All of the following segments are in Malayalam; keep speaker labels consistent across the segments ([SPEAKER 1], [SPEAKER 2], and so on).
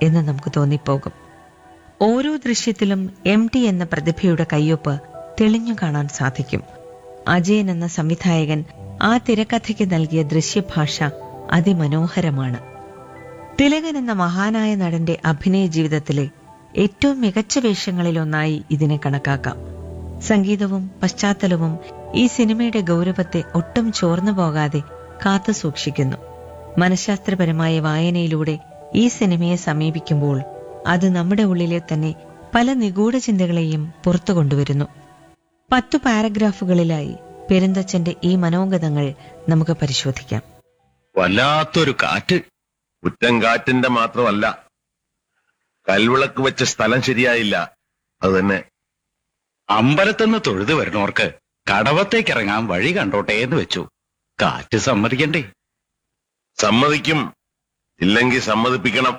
[SPEAKER 1] എന്ന് നമുക്ക് തോന്നിപ്പോകും ഓരോ ദൃശ്യത്തിലും എം ടി എന്ന പ്രതിഭയുടെ കയ്യൊപ്പ് തെളിഞ്ഞു കാണാൻ സാധിക്കും അജയൻ എന്ന സംവിധായകൻ ആ തിരക്കഥയ്ക്ക് നൽകിയ ദൃശ്യഭാഷ അതിമനോഹരമാണ് തിലകൻ എന്ന മഹാനായ നടന്റെ അഭിനയ ജീവിതത്തിലെ ഏറ്റവും മികച്ച വേഷങ്ങളിലൊന്നായി ഇതിനെ കണക്കാക്കാം സംഗീതവും പശ്ചാത്തലവും ഈ സിനിമയുടെ ഗൗരവത്തെ ഒട്ടും ചോർന്നു പോകാതെ കാത്തു സൂക്ഷിക്കുന്നു മനഃശാസ്ത്രപരമായ വായനയിലൂടെ ഈ സിനിമയെ സമീപിക്കുമ്പോൾ അത് നമ്മുടെ ഉള്ളിലെ തന്നെ പല നിഗൂഢ ചിന്തകളെയും പുറത്തു കൊണ്ടുവരുന്നു പത്തു പാരഗ്രാഫുകളിലായി പെരുന്തച്ചന്റെ ഈ മനോഗതങ്ങൾ നമുക്ക് പരിശോധിക്കാം
[SPEAKER 2] വല്ലാത്തൊരു കാറ്റ്
[SPEAKER 3] കുറ്റം കാറ്റിന്റെ മാത്രമല്ല കൽവിളക്ക് വെച്ച സ്ഥലം ശരിയായില്ല അത് തന്നെ
[SPEAKER 2] അമ്പലത്തുനിന്ന് തൊഴുത് വരുന്നവർക്ക് കടവത്തേക്ക് ഇറങ്ങാൻ വഴി കണ്ടോട്ടെ എന്ന് വെച്ചു കാറ്റ് സമ്മതിക്കണ്ടേ
[SPEAKER 3] സമ്മതിക്കും ഇല്ലെങ്കിൽ സമ്മതിപ്പിക്കണം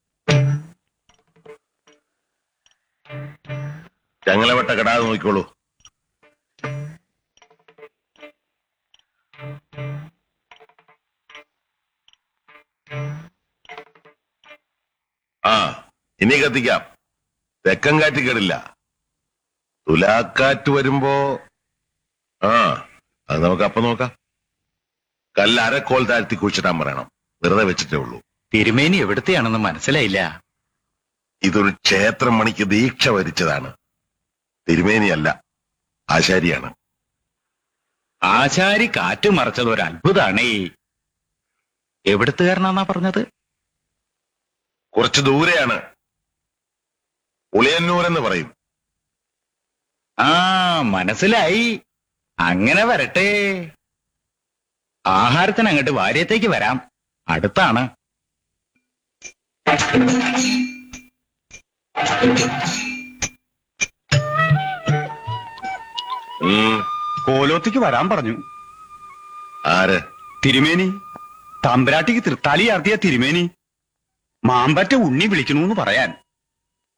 [SPEAKER 3] ചങ്ങലവട്ട കടാതെ നോക്കിക്കോളൂ ആ ഇനി കത്തിക്കാം തെക്കൻ കാറ്റ് കേടില്ല തുലാക്കാറ്റ് വരുമ്പോ ആ അത് നമുക്ക് അപ്പൊ നോക്കാം കല്ല് അരക്കോൽ താഴ്ത്തി കുഴിച്ചിടാൻ പറയണം വെറുതെ വെച്ചിട്ടേ ഉള്ളൂ
[SPEAKER 2] തിരുമേനി എവിടത്തെയാണെന്ന് മനസ്സിലായില്ല
[SPEAKER 3] ഇതൊരു ക്ഷേത്രം മണിക്ക് ദീക്ഷ വരിച്ചതാണ് തിരുമേനിയല്ല ആശാരിയാണ്
[SPEAKER 2] ആശാരി കാറ്റ് മറച്ചത് ഒരു അത്ഭുതാണേ എവിടത്തുകാരനാന്നാ പറഞ്ഞത്
[SPEAKER 3] കുറച്ച് ദൂരെയാണ് ഉളിയന്നൂർ എന്ന് പറയും
[SPEAKER 2] ആ മനസ്സിലായി അങ്ങനെ വരട്ടെ ആഹാരത്തിന് അങ്ങോട്ട് വാര്യത്തേക്ക് വരാം അടുത്താണ്
[SPEAKER 3] ഉം,
[SPEAKER 4] കോലോത്തേക്ക് വരാൻ പറഞ്ഞു
[SPEAKER 3] ആര്
[SPEAKER 4] തിരുമേനി തമ്പരാട്ടിക്ക് തൃത്താലി ചാർത്തിയ തിരുമേനി മാമ്പറ്റ ഉണ്ണി വിളിക്കണൂന്ന് പറയാൻ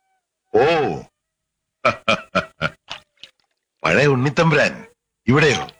[SPEAKER 3] ഓ പഴയ ഉണ്ണിത്തമ്പുരാൻ ഇവിടെയോ